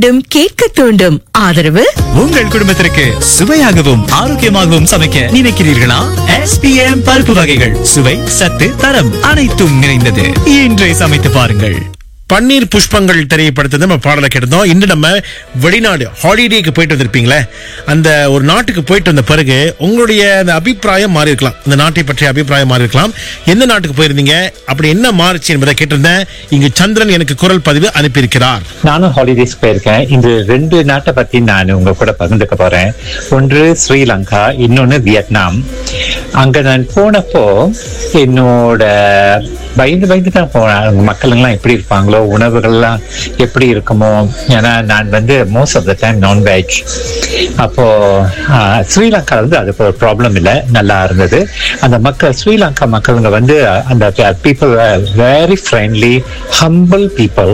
தூண்டும் கேட்க தூண்டும் ஆதரவு உங்கள் குடும்பத்திற்கு சுவையாகவும் ஆரோக்கியமாகவும் சமைக்க நினைக்கிறீர்களா எஸ்பிஎம் பருப்பு வகைகள் சுவை சத்து தரம் அனைத்தும் நிறைந்தது இன்றே சமைத்து பாருங்கள் பன்னீர் புஷ்பங்கள் திரைப்படத்தை நம்ம பாடலை கேட்டிருந்தோம் இன்று நம்ம வெளிநாடு ஹாலிடேக்கு போயிட்டு வந்திருப்பீங்களே அந்த ஒரு நாட்டுக்கு போயிட்டு வந்த பிறகு உங்களுடைய அந்த அபிப்பிராயம் மாறி இருக்கலாம் இந்த நாட்டை பற்றிய அபிப்பிராயம் மாறி இருக்கலாம் எந்த நாட்டுக்கு போயிருந்தீங்க அப்படி என்ன மாறுச்சு என்பதை கேட்டிருந்தேன் இங்கு சந்திரன் எனக்கு குரல் பதிவு அனுப்பியிருக்கிறார் நானும் ஹாலிடேஸ் போயிருக்கேன் இந்த ரெண்டு நாட்டை பத்தி நான் உங்க கூட பகிர்ந்துக்க போறேன் ஒன்று ஸ்ரீலங்கா இன்னொன்னு வியட்நாம் அங்க நான் போனப்போ என்னோட பயந்து பயந்து தான் போனேன் அங்க மக்களுங்கெல்லாம் எப்படி இருப்பாங்களோ உணவுகள்லாம் எப்படி இருக்குமோ ஏன்னா நான் வந்து most of the time non veg அப்போ ஆஹ், ஸ்ரீலங்கா வந்து அதுக்கு ஒரு ப்ராப்ளம் இல்லை நல்லா இருந்தது அந்த மக்கள் ஸ்ரீலங்கா மக்களுங்க வந்து அந்த people very friendly humble people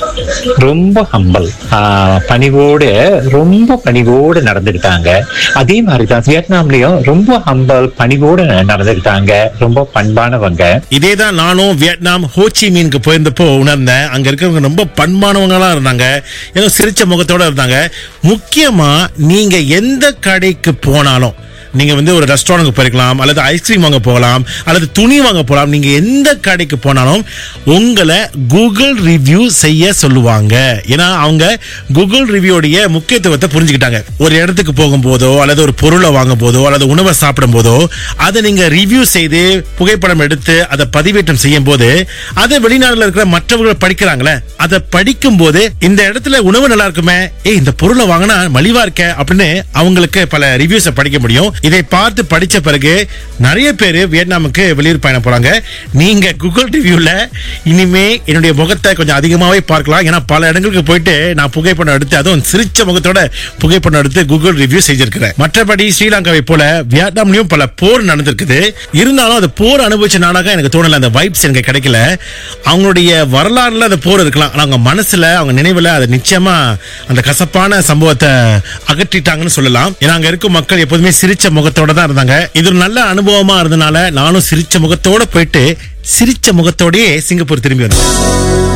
ரொம்ப ஹம்பிள் பணிவோடு ரொம்ப பணிவோடு நடந்துக்கிட்டாங்க அதே மாதிரி தான் வியட்நாம்லயும் ரொம்ப ஹம்பிள் பணிவோடு நடந்துக்கிட்டாங்க ரொம்ப பண்பானவங்க இதேதான் நானும் வியட்நாம் ஹோச்சி மீனுக்கு போயிருந்தப்போ உணர்ந்தேன் அங்க இருக்கிறவங்க ரொம்ப பண்பானவங்களா இருந்தாங்க ஏதோ சிரிச்ச முகத்தோட இருந்தாங்க முக்கியமா நீங்க எந்த கடைக்கு போனாலும் நீங்க வந்து ஒரு ரெஸ்டாரண்ட்க்கு போயிருக்கலாம் அல்லது ஐஸ்கிரீம் வாங்க போகலாம் அல்லது துணி வாங்க போகலாம் நீங்க எந்த கடைக்கு போனாலும் உங்களை கூகுள் ரிவ்யூ செய்ய சொல்லுவாங்க ஏன்னா அவங்க கூகுள் ரிவ்யூடைய முக்கியத்துவத்தை புரிஞ்சுக்கிட்டாங்க ஒரு இடத்துக்கு போகும்போதோ அல்லது ஒரு பொருளை வாங்கும் போதோ அல்லது உணவை சாப்பிடும் போதோ அதை நீங்க ரிவ்யூ செய்து புகைப்படம் எடுத்து அதை பதிவேற்றம் செய்யும் போது அதை வெளிநாடுல இருக்கிற மற்றவர்கள் படிக்கிறாங்களே அதை படிக்கும் போது இந்த இடத்துல உணவு நல்லா இருக்குமே ஏய் இந்த பொருளை வாங்கினா மலிவா இருக்க அப்படின்னு அவங்களுக்கு பல ரிவ்யூஸை படிக்க முடியும் இதை பார்த்து படிச்ச பிறகு நிறைய பேர் வியட்நாமுக்கு வெளியூர் பயணம் போறாங்க நீங்க கூகுள் ரிவ்யூல இனிமே என்னுடைய முகத்தை கொஞ்சம் அதிகமாவே பார்க்கலாம் ஏன்னா பல இடங்களுக்கு போயிட்டு நான் புகைப்படம் எடுத்து அதுவும் சிரிச்ச முகத்தோட புகைப்படம் எடுத்து கூகுள் ரிவ்யூ செஞ்சிருக்கிறேன் மற்றபடி ஸ்ரீலங்காவை போல வியட்நாம்லயும் பல போர் நடந்திருக்குது இருந்தாலும் அந்த போர் அனுபவிச்ச நாடாக எனக்கு தோணல அந்த வைப்ஸ் எனக்கு கிடைக்கல அவங்களுடைய வரலாறுல அந்த போர் இருக்கலாம் ஆனா அவங்க மனசுல அவங்க நினைவுல அது நிச்சயமா அந்த கசப்பான சம்பவத்தை அகற்றிட்டாங்கன்னு சொல்லலாம் ஏன்னா அங்க இருக்கும் மக்கள் எப்போதுமே சிரிச்ச முகத்தோட தான் இருந்தாங்க இது ஒரு நல்ல அனுபவமா இருந்தனால நானும் சிரிச்ச முகத்தோட போயிட்டு சிரிச்ச முகத்தோடயே சிங்கப்பூர் திரும்பி வந்தேன்